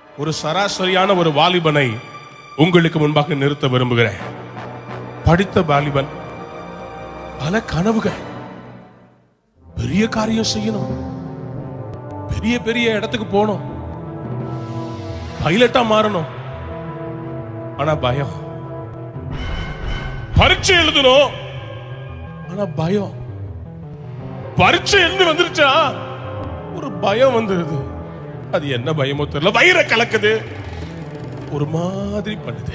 ஒரு சராசரியான ஒரு வாலிபனை உங்களுக்கு முன்பாக நிறுத்த விரும்புகிறேன் படித்த வாலிபன் பல கனவுகள் பெரிய காரியம் செய்யணும் பெரிய பெரிய இடத்துக்கு போகணும் பைலட்டா மாறணும் ஆனா பயம் பரீட்சை எழுதணும் ஆனா பயம் பரீட்சை எழுந்து வந்துருச்சா ஒரு பயம் வந்துருது அது என்ன பயமோ தெரியல வயிறை கலக்குது ஒரு மாதிரி பண்ணுது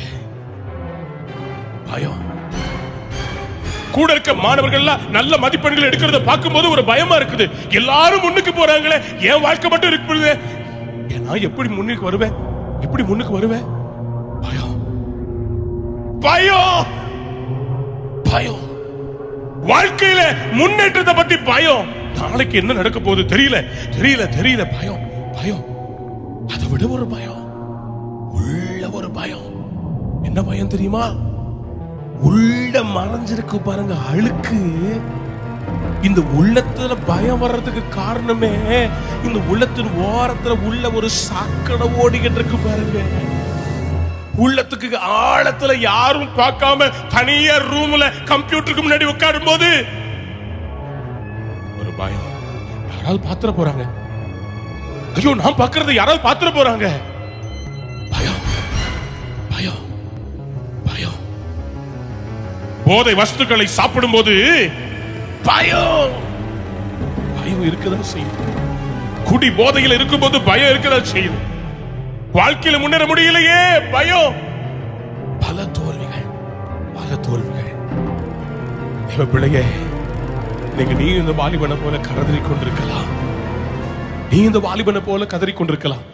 பயம் கூட இருக்க மாணவர்கள் நல்ல மதிப்பெண்கள் எடுக்கிறத பார்க்கும்போது ஒரு பயமா இருக்குது எல்லாரும் முன்னுக்கு போறாங்களே என் வாழ்க்கை மட்டும் இருக்குது நான் எப்படி முன்னுக்கு வருவேன் எப்படி முன்னுக்கு வருவேன் பயம் பயம் பயம் வாழ்க்கையில முன்னேற்றத்தை பத்தி பயம் நாளைக்கு என்ன நடக்க போகுது தெரியல தெரியல தெரியல பயம் பயம் அதை விட ஒரு பயம் உள்ள ஒரு பயம் என்ன பயம் தெரியுமா உள்ள மறைஞ்சிருக்கு பாருங்க அழுக்கு இந்த உள்ளத்துல பயம் வர்றதுக்கு காரணமே இந்த உள்ளத்தின் ஓரத்துல உள்ள ஒரு சாக்கடை ஓடிக்கிட்டு இருக்கு பாருங்க உள்ளத்துக்கு ஆழத்துல யாரும் பார்க்காம தனியா ரூம்ல கம்ப்யூட்டருக்கு முன்னாடி உட்காரும் போது ஒரு பயம் யாராவது பாத்திர போறாங்க ஐயோ நான் பாக்குறது யாராவது பாத்திர போறாங்க பயம் பயம் பயம் போதை வஸ்துக்களை சாப்பிடும்போது பயம் பயம் இருக்கதான் செய்யும் குடி போதையில் இருக்கும்போது பயம் இருக்கதான் செய்யும் வாழ்க்கையில முன்னேற முடியலையே பயம் பல தோல்விகள் பல தோல்விகள் தேவ பிள்ளையே நீங்க நீ இந்த வாலிபனை போல கதறி கொண்டிருக்கலாம் நீ இந்த வாலிபனை போல கதறி கொண்டிருக்கலாம்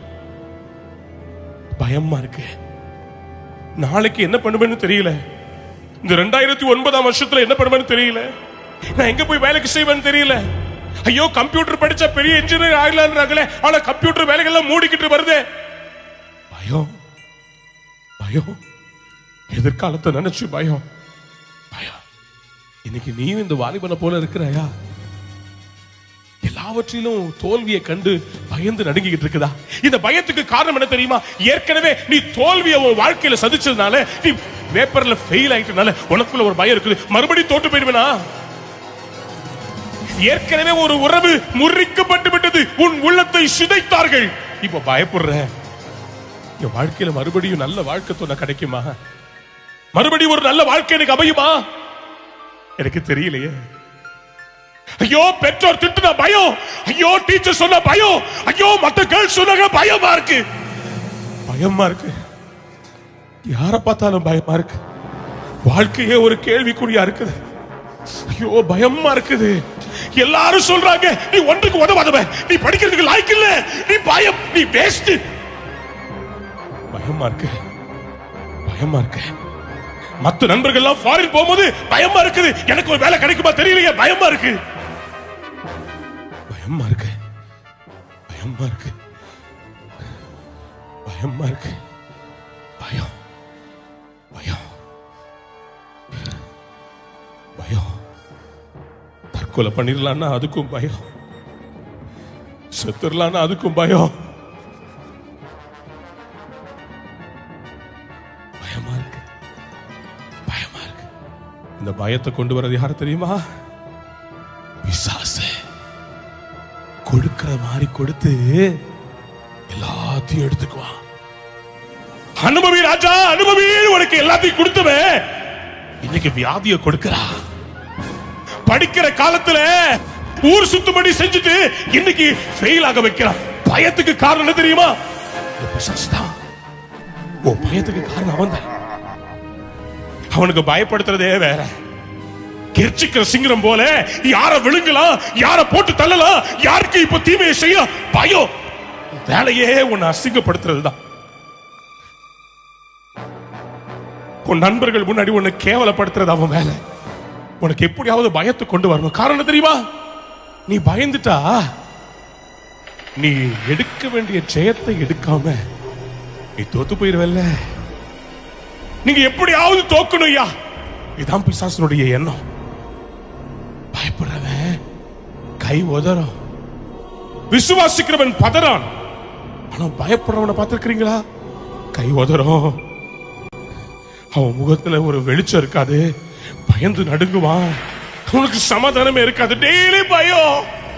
பயமா இருக்கு நாளைக்கு என்ன பண்ணுவேன்னு தெரியல இந்த ரெண்டாயிரத்தி ஒன்பதாம் வருஷத்துல என்ன பண்ணுவேன்னு தெரியல நான் எங்க போய் வேலைக்கு செய்வேன்னு தெரியல ஐயோ கம்ப்யூட்டர் படிச்சா பெரிய இன்ஜினியர் ஆகலான்றாங்களே ஆனா கம்ப்யூட்டர் வேலைகள்லாம் மூடிக்கிட்டு வருதே பயம் பயம் எதிர்காலத்தை நினைச்சு பயம் பயம் இன்னைக்கு நீ இந்த வாலிபனை போல இருக்கிறாயா எல்லாவற்றிலும் தோல்வியை கண்டு பயந்து நடுங்கிட்டு இருக்குதா இந்த பயத்துக்கு காரணம் என்ன தெரியுமா ஏற்கனவே நீ தோல்வியை உன் வாழ்க்கையில சதிச்சதுனால நீ பேப்பர்ல ஃபெயில் ஆயிட்டனால உனக்குள்ள ஒரு பயம் இருக்குது மறுபடியும் தோட்டு போயிடுவேனா ஏற்கனவே ஒரு உறவு முறிக்கப்பட்டு விட்டது உன் உள்ளத்தை சிதைத்தார்கள் இப்ப பயப்படுற என் வாழ்க்கையில மறுபடியும் நல்ல வாழ்க்கை துணை கிடைக்குமா மறுபடியும் ஒரு நல்ல வாழ்க்கை எனக்கு அமையுமா எனக்கு தெரியலையே ஐயோ பெற்றோர் திட்டுன பயம் ஐயோ டீச்சர் சொன்ன பயம் ஐயோ மத்த கேர்ள்ஸ் சொன்னாங்க பயமா இருக்கு பயமா இருக்கு யார பார்த்தாலும் பயமா இருக்கு வாழ்க்கையே ஒரு கேள்விக்குறியா இருக்குது ஐயோ பயமா இருக்குது எல்லாரும் சொல்றாங்க நீ ஒன்றுக்கு உதவாதவ நீ படிக்கிறதுக்கு லாய்க்கு இல்ல நீ பயம் நீ வேஸ்ட் பயமா இருக்கு பயமா இருக்கு மத்த நண்பர்கள் எல்லாம் ஃபாரின் போகும்போது பயமா இருக்குது எனக்கு ஒரு வேலை கிடைக்குமா தெரியலையே பயமா இருக்கு பயமா இருக்கு பயமா இருக்கு பயமா இருக்கு பயம் பயம் பயம் தற்கொலை பண்ணிடலான்னா அதுக்கும் பயம் செத்துடலான்னா அதுக்கும் பயம் பயமா இருக்கு பயமா இருக்கு இந்த பயத்தை கொண்டு வரது யார் தெரியுமா பிசாசு கொடுக்கிற மாதிரி கொடுத்து எல்லாத்தையும் எடுத்துக்குவான் அனுபவி ராஜா அனுபவி உனக்கு எல்லாத்தையும் கொடுத்தவன் இன்னைக்கு வியாதிய கொடுக்கிறா படிக்கிற காலத்துல ஊர் சுத்தும்படி செஞ்சுட்டு இன்னைக்கு ஃபெயில் ஆக வைக்கிறான் பயத்துக்கு காரணம் என்ன தெரியுமா இந்த பிசாசு தான் உன் பயத்துக்கு காரணம் அவன் தான் அவனுக்கு பயப்படுத்துறதே வேற கெர்ச்சிக்கிற சிங்கம் போல யார விழுங்கலாம் யார போட்டு தள்ளலாம் யாருக்கு இப்ப தீமையை செய்யலாம் பயம் வேலையே உன்னை அசிங்கப்படுத்துறது தான் உன் நண்பர்கள் முன்னாடி உன்னை கேவலப்படுத்துறது அவன் வேலை உனக்கு எப்படியாவது பயத்தை கொண்டு வரணும் காரணம் தெரியுமா நீ பயந்துட்டா நீ எடுக்க வேண்டிய ஜெயத்தை எடுக்காம நீ தோத்து போயிருவல்ல நீங்க எப்படியாவது தோக்கணும் ஐயா இதான் பிசாசனுடைய எண்ணம் பயப்படுறவன் கை உதறும் விசுவாசிக்கிறவன் பதறான் ஆனா பயப்படுறவனை பார்த்திருக்கிறீங்களா கை உதறும் அவன் முகத்துல ஒரு வெளிச்சம் இருக்காது பயந்து நடுங்குவான் அவனுக்கு சமாதானமே இருக்காது டெய்லி பயம்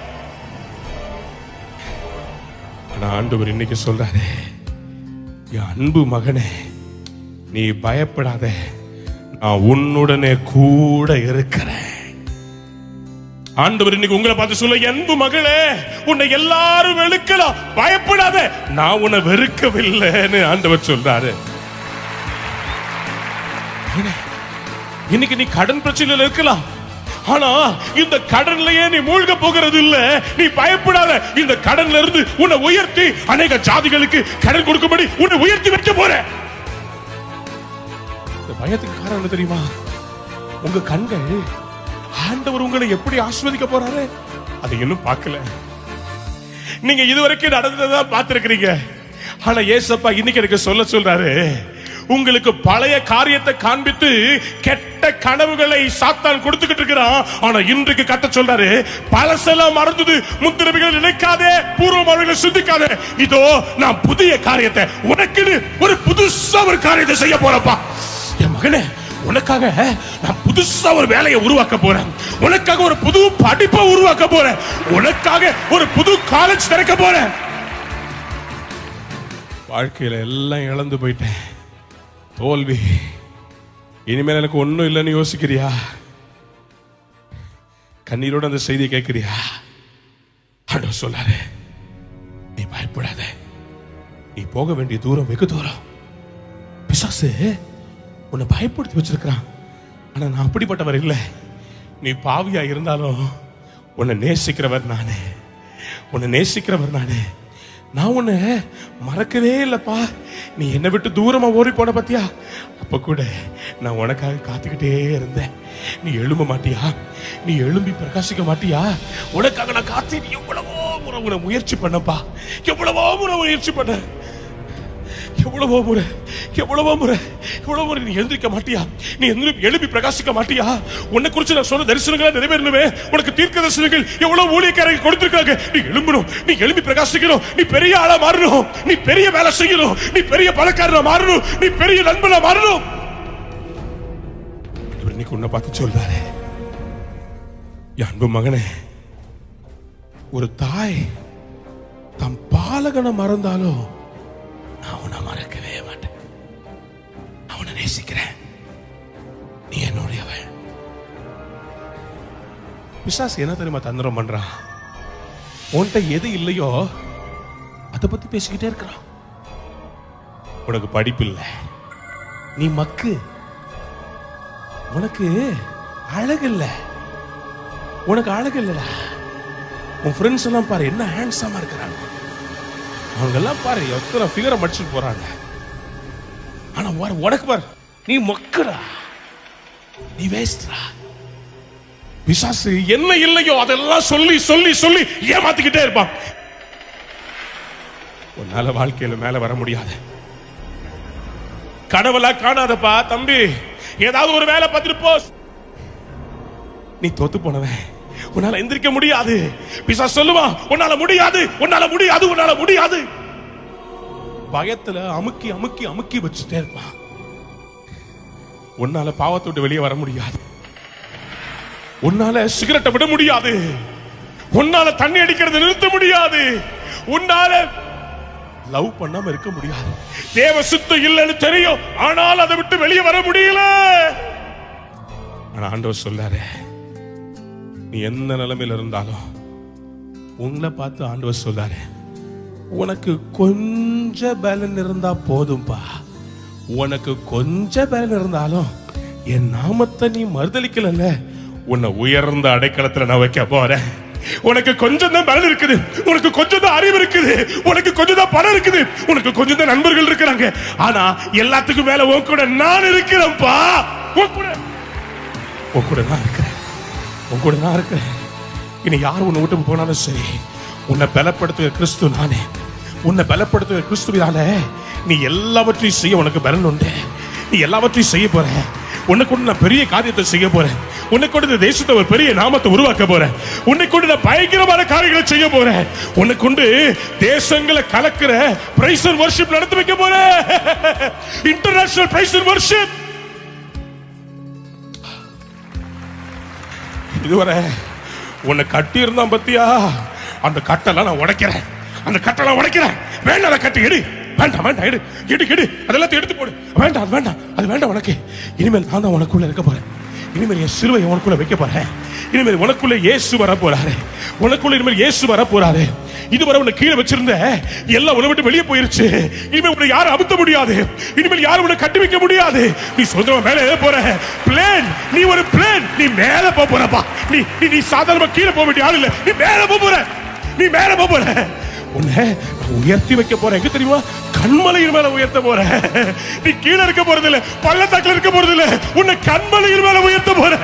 ஆனா ஆண்டவர் இன்னைக்கு சொல்றாரு என் அன்பு மகனே நீ பயப்படாத நான் உன்னுடனே கூட இருக்கிறேன் ஆண்டவர் இன்னைக்கு உங்களை பார்த்து சொல்ல என் அன்பு மகளே உன்னை எல்லாரும் வெறுக்கலாம் பயப்படாத நான் உன்னை வெறுக்கவில்லைன்னு ஆண்டவர் சொல்றாரு இன்னைக்கு நீ கடன் பிரச்சனையில இருக்கலாம் ஆனா இந்த கடன்லயே நீ மூழ்க போகிறது இல்ல நீ பயப்படாத இந்த கடன்ல இருந்து உன்னை உயர்த்தி அநேக ஜாதிகளுக்கு கடன் கொடுக்கும்படி உன்னை உயர்த்தி வைக்க போற இந்த பயத்துக்கு காரணம் என்ன தெரியுமா உங்க கண்கள் ஆண்டவர் உங்களை எப்படி ஆஸ்வதிக்க போறாரு அதை இன்னும் பார்க்கல நீங்க இதுவரைக்கும் நடந்ததா பார்த்திருக்கிறீங்க ஆனா ஏசப்பா இன்னைக்கு எனக்கு சொல்ல சொல்றாரு உங்களுக்கு பழைய காரியத்தை காண்பித்து கெட்ட கனவுகளை சாத்தான் கொடுத்துக்கிட்டு இருக்கிறான் ஆனா இன்றைக்கு கட்ட சொல்றாரு பழசெல்லாம் மறந்தது முந்திரவைகள் நினைக்காதே பூர்வமானவர்களை சிந்திக்காதே இதோ நான் புதிய காரியத்தை உனக்குன்னு ஒரு புதுசா ஒரு காரியத்தை செய்ய போறப்பா என் மகனே உனக்காக நான் புதுசா ஒரு வேலையை உருவாக்க போறேன் உனக்காக ஒரு புது படிப்பை உருவாக்க போறேன் உனக்காக ஒரு புது காலேஜ் திறக்க போறேன் வாழ்க்கையில எல்லாம் இழந்து போயிட்டேன் தோல்வி இனிமேல் எனக்கு ஒண்ணும் இல்லைன்னு யோசிக்கிறியா கண்ணீரோட அந்த செய்தியை கேட்கிறியா ஆண்டவர் சொல்லாரு நீ பயப்படாத நீ போக வேண்டிய தூரம் வெகு தூரம் பிசாசு உன்னை பயப்படுத்தி வச்சிருக்கிறான் ஆனா நான் அப்படிப்பட்டவர் இல்லை நீ பாவியா இருந்தாலும் உன்னை நேசிக்கிறவர் நானே உன்னை நேசிக்கிறவர் நானே நான் உன்னை மறக்கவே இல்லப்பா நீ என்னை விட்டு தூரமா ஓடி போன பாத்தியா அப்ப கூட நான் உனக்காக காத்துக்கிட்டே இருந்தேன் நீ எழும்ப மாட்டியா நீ எழும்பி பிரகாசிக்க மாட்டியா உனக்காக நான் காத்து நீ எவ்வளவோ முறை உன்னை முயற்சி பண்ணப்பா எவ்வளவோ முறை முயற்சி பண்ண எவ்வளவோ முறை எவ்வளவோ முறை எவ்வளவோ முறை நீ எந்திரிக்க மாட்டியா நீ எந்திரி எழுப்பி பிரகாசிக்க மாட்டியா உன்னை குறிச்சு நான் சொன்ன தரிசனங்களா நிறைவேறணுமே உனக்கு தீர்க்க தரிசனங்கள் எவ்வளவு ஊழியக்காரங்க கொடுத்திருக்காங்க நீ எழும்பணும் நீ எழுப்பி பிரகாசிக்கணும் நீ பெரிய ஆளா மாறணும் நீ பெரிய வேலை செய்யணும் நீ பெரிய பணக்காரனா மாறணும் நீ பெரிய நண்பனா மாறணும் ஆண்டவர் இன்னைக்கு உன்னை பார்த்து சொல்றாரு என் அன்பு மகனே ஒரு தாய் தம் பாலகனை மறந்தாலும் நான் உன்னை மறக்கவே மாட்டேன் நான் உன்னை நேசிக்கிறேன் நீ என்னுடையவன் பிசாசு என்ன தெரியுமா தந்திரம் பண்றான் உன்கிட்ட எது இல்லையோ அதை பத்தி பேசிக்கிட்டே இருக்கிறான் உனக்கு படிப்பு இல்லை நீ மக்கு உனக்கு அழகு இல்லை உனக்கு அழகு இல்லடா உன் ஃப்ரெண்ட்ஸ் எல்லாம் பாரு என்ன ஹேண்ட்ஸமா இருக்கிறாங்க அவங்க எல்லாம் பாரு எத்தனை ஃபிகரை மடிச்சுட்டு போறாங்க ஆனா உன- உனக்கு பாரு நீ மொக்கடா நீ வேஸ்ட்ரா பிசாசு என்ன இல்லையோ அதெல்லாம் சொல்லி சொல்லி சொல்லி ஏமாத்திக்கிட்டே இருப்பான் உன்னால வாழ்க்கையில மேல வர முடியாது கனவெல்லாம் காணாதப்பா தம்பி ஏதாவது ஒரு வேலை பார்த்துட்டு போ நீ தோத்து போனவன் உன்னால எந்திரிக்க முடியாது பிசா சொல்லுவான் உன்னால முடியாது உன்னால முடியாது உன்னால முடியாது பயத்துல அமுக்கி அமுக்கி அமுக்கி வச்சுட்டே இருப்பான் உன்னால பாவத்தை விட்டு வெளியே வர முடியாது உன்னால சிகரெட்டை விட முடியாது உன்னால தண்ணி அடிக்கிறதை நிறுத்த முடியாது உன்னால லவ் பண்ணாம இருக்க முடியாது தேவ சுத்தம் இல்லைன்னு தெரியும் ஆனால் அதை விட்டு வெளியே வர முடியல ஆனா ஆண்டவர் சொல்லாரு நீ எந்த நிலைமையில இருந்தாலும் உங்களை பார்த்து ஆண்டவர் சொல்றாரு உனக்கு கொஞ்ச பலன் இருந்தா போதும்பா உனக்கு கொஞ்ச பலன் இருந்தாலும் என் நாமத்தை நீ மறுதளிக்கலல்ல உன்னை உயர்ந்த அடைக்கலத்துல நான் வைக்க போறேன் உனக்கு கொஞ்சம் தான் பலன் இருக்குது உனக்கு கொஞ்சம் தான் அறிவு இருக்குது உனக்கு கொஞ்சம் தான் பணம் இருக்குது உனக்கு கொஞ்சம் தான் நண்பர்கள் இருக்கிறாங்க ஆனா எல்லாத்துக்கும் மேல உன் கூட நான் இருக்கிறேன்ப்பா உன் கூட உன் கூட நான் இருக்கிறேன் உன் கூட நான் இருக்கிறேன் இனி யார் உன்னை விட்டு போனாலும் சரி உன்னை பலப்படுத்துகிற கிறிஸ்து நானே உன்னை பலப்படுத்துகிற கிறிஸ்துவினால நீ எல்லாவற்றையும் செய்ய உனக்கு பலன் உண்டு நீ எல்லாவற்றையும் செய்ய போற உன்னை கொண்டு நான் பெரிய காரியத்தை செய்ய போறேன் உன்னை கொண்டு இந்த தேசத்தை ஒரு பெரிய நாமத்தை உருவாக்க போறேன் உன்னை கொண்டு நான் பயங்கரமான காரியங்களை செய்ய போறேன் உன்னை கொண்டு தேசங்களை கலக்கிற பிரைஸ் அண்ட் வர்ஷிப் நடத்தி வைக்க போறேன் இன்டர்நேஷனல் பிரைஸ் அண்ட் வர்ஷிப் இதுவரை உன்னை கட்டி இருந்தான் பத்தியா அந்த கட்டெல்லாம் நான் உடைக்கிறேன் அந்த கட்டெல்லாம் உடைக்கிறேன் வேண்டாம் அதை கட்டி எடு வேண்டாம் வேண்டாம் எடு எடு எடு அதெல்லாம் எடுத்து போடு வேண்டாம் அது வேண்டாம் அது வேண்டாம் உனக்கு இனிமேல் நான் தான் உனக்குள்ள இருக்க போறேன் இனிமேல் என் சிலுவையை உனக்குள்ள வைக்க போறேன் இனிமேல் உனக்குள்ள இயேசு வர போறாரு உனக்குள்ள இனிமேல் இயேசு வர போறாரு இதுவரை உன்னை கீழே வச்சிருந்த எல்லாம் உன்னை விட்டு வெளியே போயிருச்சு இனிமேல் உன்னை யாரும் அமுத்த முடியாது இனிமேல் யாரும் உன்னை கட்டி வைக்க முடியாது நீ சுதந்திரமா மேலே ஏற போற பிளேன் நீ ஒரு பிளேன் நீ மேல போக போறப்பா நீ நீ நீ சாதாரணமா கீழே போக வேண்டிய ஆள் இல்ல நீ மேல போக போற நீ மேல போக போற உன்னை நான் உயர்த்தி வைக்க போறேன் எங்க தெரியுமா கண்மலையின் மேல உயர்த்த போற நீ கீழே இருக்க போறது இல்ல பள்ளத்தாக்குல இருக்க போறது இல்ல உன்னை கண்மலையின் மேல உயர்த்த போற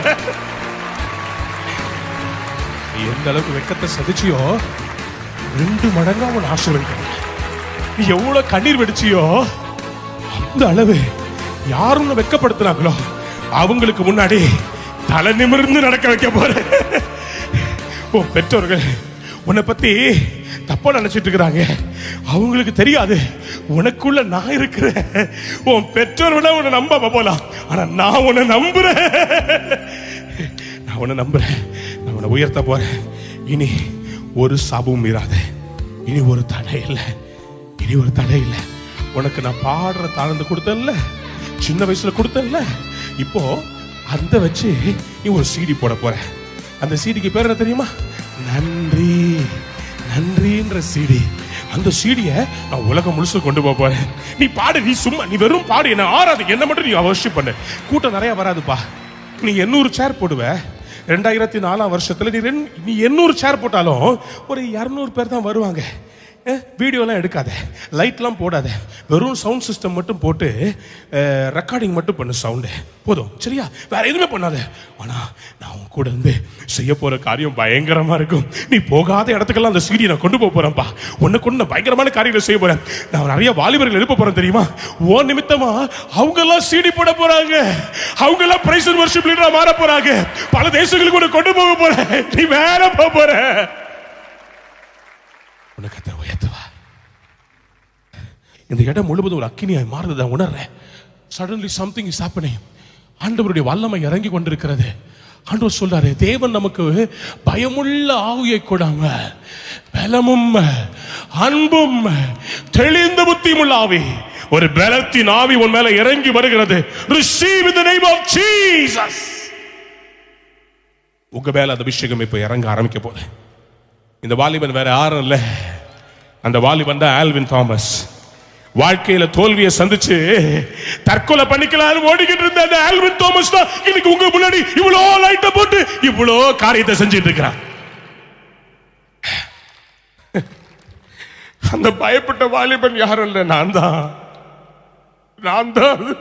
நீ எந்த அளவுக்கு வெக்கத்தை சதிச்சியோ ரெண்டு மடங்கா உன் ஆசீர்வதிக்கிறேன் நீ எவ்வளவு கண்ணீர் வெடிச்சியோ அந்த அளவு யாரும் உன்னை வெக்கப்படுத்துறாங்களோ அவங்களுக்கு முன்னாடி தலை நிமிர்ந்து நடக்க வைக்க போற உன் பெற்றோர்கள் உன்னை பத்தி தப்பா நினைச்சிட்டு இருக்கிறாங்க அவங்களுக்கு தெரியாது உனக்குள்ள நான் இருக்கிறேன் உன் பெற்றோர் விட உன்னை நம்பாம போலாம் ஆனா நான் உன்னை நம்புறேன் நான் உன்னை நம்புறேன் நான் உன்னை உயர்த்த போறேன் இனி ஒரு சாபமும் மீறாத இனி ஒரு தடை இல்லை இனி ஒரு தடை இல்லை உனக்கு நான் பாடுற தாழ்ந்து கொடுத்தேன்ல சின்ன வயசுல கொடுத்தேன்ல இப்போ அந்த வச்சு நீ ஒரு சீடி போட போற அந்த சீடிக்கு பேர் என்ன தெரியுமா நன்றி நன்றின்ற சீடி அந்த சீடிய நான் உலகம் முழுசு கொண்டு போக போறேன் நீ பாடு நீ சும்மா நீ வெறும் பாடு என்ன ஆறாது என்ன மட்டும் நீ அவசியம் பண்ணு கூட்டம் நிறைய வராதுப்பா நீ எண்ணூறு சேர் போடுவ ரெண்டாயிரத்தி நாலாம் வருஷத்துல நீ ரெண்டு நீ எண்ணூறு சேர் போட்டாலும் ஒரு இரநூறு பேர் தான் வருவாங்க வீடியோலாம் எடுக்காத லைட்லாம் போடாத வெறும் சவுண்ட் சிஸ்டம் மட்டும் போட்டு ரெக்கார்டிங் மட்டும் பண்ணு சவுண்டு போதும் சரியா வேற எதுவுமே பண்ணாத ஆனா நான் உன் கூட இருந்து செய்ய போற காரியம் பயங்கரமா இருக்கும் நீ போகாத இடத்துக்கெல்லாம் அந்த சீடியை நான் கொண்டு போக போறேன்ப்பா உன்னை கொண்டு நான் பயங்கரமான காரியங்களை செய்ய போறேன் நான் நிறைய வாலிபர்கள் எழுப்ப போறேன் தெரியுமா ஓ நிமித்தமா அவங்க எல்லாம் சீடி போட போறாங்க அவங்க எல்லாம் பிரைஸ் வர்ஷிப் லீடரா மாற போறாங்க பல தேசங்களுக்கு உன்னை கொண்டு போக போறேன் நீ வேற போக போற உனக்கு கத்தர் உயர்த்துவா இந்த இடம் முழுவதும் ஒரு அக்கினியாய் மாறுறதை நான் உணர்றேன் சடன்லி சம்திங் இஸ் ஹேப்பனிங் ஆண்டவருடைய வல்லமை இறங்கி கொண்டிருக்கிறது ஆண்டவர் சொல்றாரு தேவன் நமக்கு பயமுள்ள ஆவியை கொடாம பலமும் அன்பும் தெளிந்த புத்தியும் உள்ள ஆவி ஒரு பலத்தின் ஆவி உன் மேல இறங்கி வருகிறது receive in the name of Jesus உங்க மேல அந்த அபிஷேகம் இப்ப இறங்க ஆரம்பிக்க போகுது இந்த வாலிபன் வேற யாரும் இல்ல அந்த வாலிபன் தான் ஆல்வின் தாமஸ் வாழ்க்கையில தோல்வியை சந்திச்சு தற்கொலை பண்ணிக்கலாம் ஓடிக்கிட்டு இருந்த அந்த ஆல்வின் தாமஸ் தான் இன்னைக்கு உங்க முன்னாடி இவ்வளோ லைட்ட போட்டு இவ்வளோ காரியத்தை செஞ்சுட்டு இருக்கிறான் அந்த பயப்பட்ட வாலிபன் யாரும் இல்ல நான் தான் நான் தான் அது.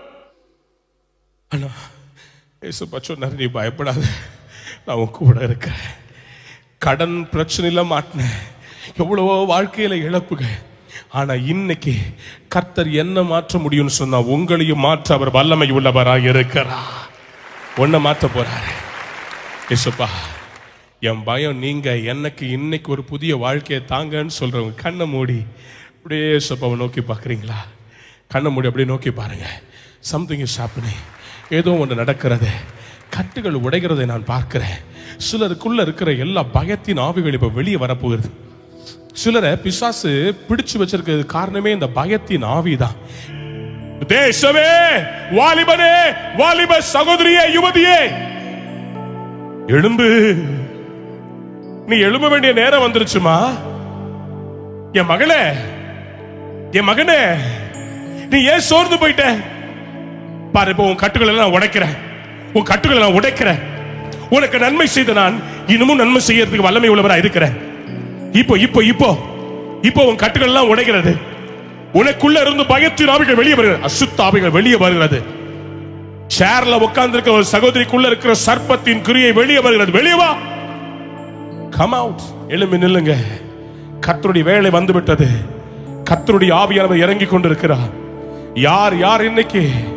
ஆனா ஏசப்பா சொன்னார் நீ பயப்படாத நான் உன் கூட இருக்கிறேன் கடன் பிரச்சனையில மாட்டினேன் எவ்வளவோ வாழ்க்கையில இழப்புக ஆனா இன்னைக்கு கர்த்தர் என்ன மாற்ற முடியும்னு சொன்னா உங்களையும் மாற்ற அவர் வல்லமை உள்ளவராக இருக்கிறார் ஒன்ன மாற்ற போறாரு ஏசப்பா என் பயம் நீங்க எனக்கு இன்னைக்கு ஒரு புதிய வாழ்க்கையை தாங்கன்னு சொல்றவங்க கண்ணை மூடி அப்படியே ஏசப்பாவை நோக்கி பார்க்குறீங்களா கண்ணை மூடி அப்படியே நோக்கி பாருங்க சம்திங் இஸ் ஹேப்பனிங் ஏதோ ஒன்று நடக்கிறது கட்டுகள் உடைகிறதை நான் பார்க்கிறேன் சிலருக்குள்ள இருக்கிற எல்லா பயத்தின் ஆவிகள் இப்ப வெளியே வரப்போகுது சிலரை பிசாசு பிடிச்சு வச்சிருக்கிறது காரணமே இந்த பயத்தின் ஆவிதான் தேசமே வாலிபனே வாலிப சகோதரியே யுவதியே எழும்பு நீ எழும்ப வேண்டிய நேரம் வந்துருச்சுமா என் மகளே என் மகனே நீ ஏன் சோர்ந்து போயிட்ட பாரு இப்போ உன் கட்டுகளை நான் உடைக்கிறேன் உன் கட்டுகளை நான் உடைக்கிறேன் உனக்கு நன்மை செய்த நான் இன்னமும் நன்மை செய்யறதுக்கு வல்லமை உள்ளவரா இருக்கிறேன் இப்போ இப்போ இப்போ இப்போ உன் கட்டுகள் எல்லாம் உடைகிறது உனக்குள்ள இருந்து பயத்தின் ஆவிகள் வெளியே வருகிறது அசுத்த ஆவிகள் வெளியே வருகிறது சேர்ல உட்கார்ந்து இருக்கிற ஒரு சகோதரிக்குள்ள இருக்கிற சர்ப்பத்தின் கிரியை வெளியே வருகிறது வெளியே வா கம் அவுட் எழும்பி நில்லுங்க கர்த்தருடைய வேலை வந்து விட்டது கர்த்தருடைய ஆவியானவர் இறங்கி கொண்டிருக்கிறார் யார் யார் இன்னைக்கு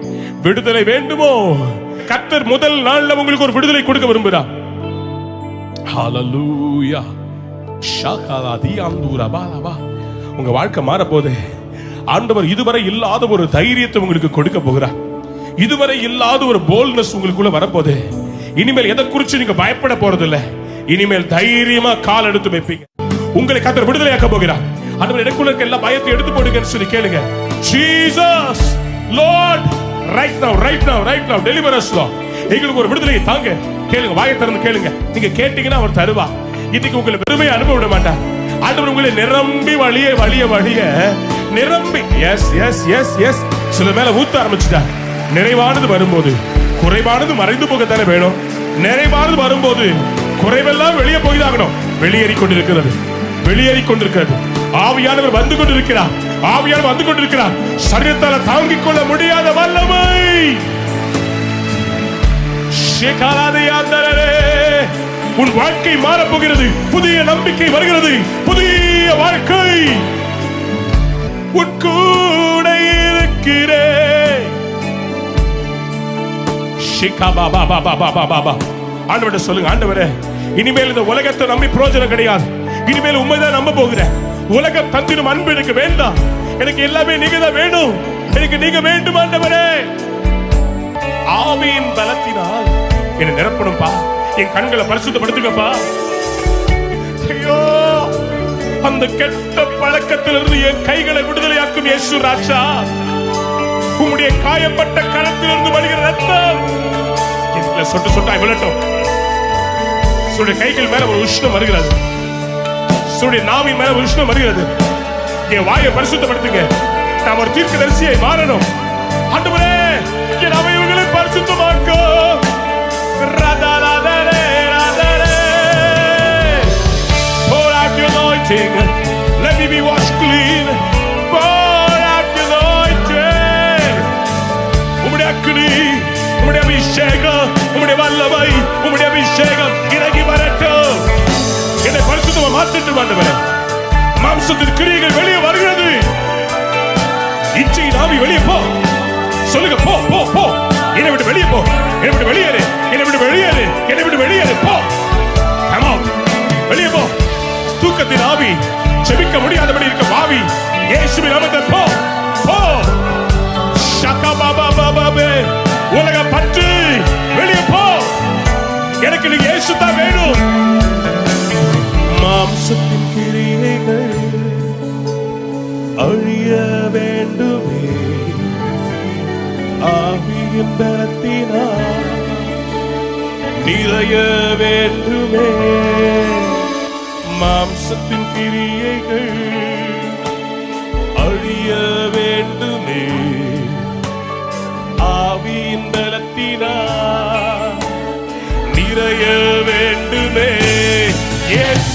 விடுதலை வேண்டுமோ கர்த்தர் முதல் நாள்ல உங்களுக்கு ஒரு விடுதலை கொடுக்க விரும்புகிறார் ஹalleluya ஷகலாதி அந்தூரா பாலபா உங்க வாழ்க்கை மாற போதே ஆண்டவர் இதுவரை இல்லாத ஒரு தைரியத்தை உங்களுக்கு கொடுக்க போகிறார் இதுவரை இல்லாத ஒரு போல்னஸ் உங்களுக்குள்ள வரப்போதே இனிமேல் எதை குறிச்சு நீங்க பயப்பட போறது இல்ல இனிமேல் தைரியமா கால் எடுத்து வைப்பீங்க உங்களை கத்தர் விடுதலையாக்க போகிறார் ஆண்டவர் எனக்குள்ள இருக்க எல்லா பயத்தை எடுத்து போடுங்கன்னு சொல்லி கேளுங்க Jesus Lord right now right now right now deliver us Lord எங்களுக்கு ஒரு விடுதலையை தாங்க கேளுங்க வாயை திறந்து கேளுங்க நீங்க கேட்டீங்கன்னா அவர் தருவா இன்னைக்கு உங்களை வெறுமையை அனுப்ப விட மாட்டார் ஆண்டவர் உங்களை நிரம்பி வழிய வழிய வழிய நிரம்பி எஸ் எஸ் எஸ் எஸ் சில மேல ஊத்த ஆரம்பிச்சுட்டார் நிறைவானது வரும்போது குறைவானது மறைந்து போகத்தானே வேணும் நிறைவானது வரும்போது குறைவெல்லாம் வெளியே போய்தாகணும் வெளியேறி கொண்டிருக்கிறது வெளியேறி கொண்டிருக்கிறது ஆவியானவர் வந்து கொண்டிருக்கிறார் ஆவியானவர் வந்து கொண்டிருக்கிறார் சரீரத்தால தாங்கிக் கொள்ள முடியாத வல்லமை ஷேகாலாதையாந்தரரே. உன் வாழ்க்கை மாறப் போகிறது புதிய நம்பிக்கை வருகிறது புதிய வாழ்க்கை உன் கூட இருக்கிறேன் ஷிகா பா பா பா பா பா பா பா பா. ஆண்டவர்ட்ட சொல்லுங்க ஆண்டவரே இனிமேல் இந்த உலகத்தை நம்பி பிரயோஜனம் கிடையாது இனிமேல் உண்மைதான் நம்ப போகிறேன் உலகம் தந்திடும் அன்பு எனக்கு வேண்டாம் எனக்கு எல்லாமே நீங்க தான் வேணும் எனக்கு நீங்க வேண்டும் ஆண்டவரே ஆவியின் பலத்தினால் என்னை நிரப்பணும்பா என் கண்களை பரிசுத்தப்படுத்துங்கப்பா ஐயோ அந்த கெட்ட பழக்கத்திலிருந்து என் கைகளை விடுதலையாக்கும் இயேசு ராஜா உம்முடைய காயப்பட்ட கரத்திலிருந்து வருகிற ரத்தம் இதுல சொட்டு சொட்டாய் விழட்டும் சுடைய கைகள் மேல ஒரு உஷ்ணம் வருகிறது சுடைய நாவின் மேல ஒரு உஷ்ணம் வருகிறது என் வாயை பரிசுத்தப்படுத்துங்க நான் ஒரு தீர்க்கதரிசியை மாறணும் ஆண்டவரே என் அவயவங்களை பரிசுத்தமாக்கும் ரதலதரே, ரதரே. Pour out your anointing. Let me be washed clean. Pour out your anointing. உம்முடைய அக்கினி, உம்முடைய அபிஷேகம், உம்முடைய வல்லமை, உம்முடைய அபிஷேகம் இறங்கி வரட்டும். என்னை பரிசுத்தமா மாற்றிட்டு ஆண்டவரே. மாம்சத்தின் கிரியைகள் வெளியே வருகிறது இச்சையின் ஆவி வெளியே போ சொல்லுங்க போ போ போ என்னை விட்டு வெளியே போ என்னை விட்டு வெளியேறு என்னை விட்டு வெளியேறு என்னை விட்டு வெளியேறு போ Come on. வெளியே போ தூக்கத்தின் ஆவி செபிக்க முடியாதபடி இருக்க பாவி இயேசுவின் நாமத்தில் போ போ ஷகா பாபா பாபாபே உலக பற்று வெளியே போ எனக்கு நீ இயேசு தான் வேணும் மாம்சத்தின் கிரியைகள் அழிய வேண்டுமே ஆவியின் பலத்தினால் நிறைய வேண்டுமே மாம்சத்தின் கிரியைகள் அழிய வேண்டுமே ஆவியின் பலத்தினால் நிறைய வேண்டுமே இயேசு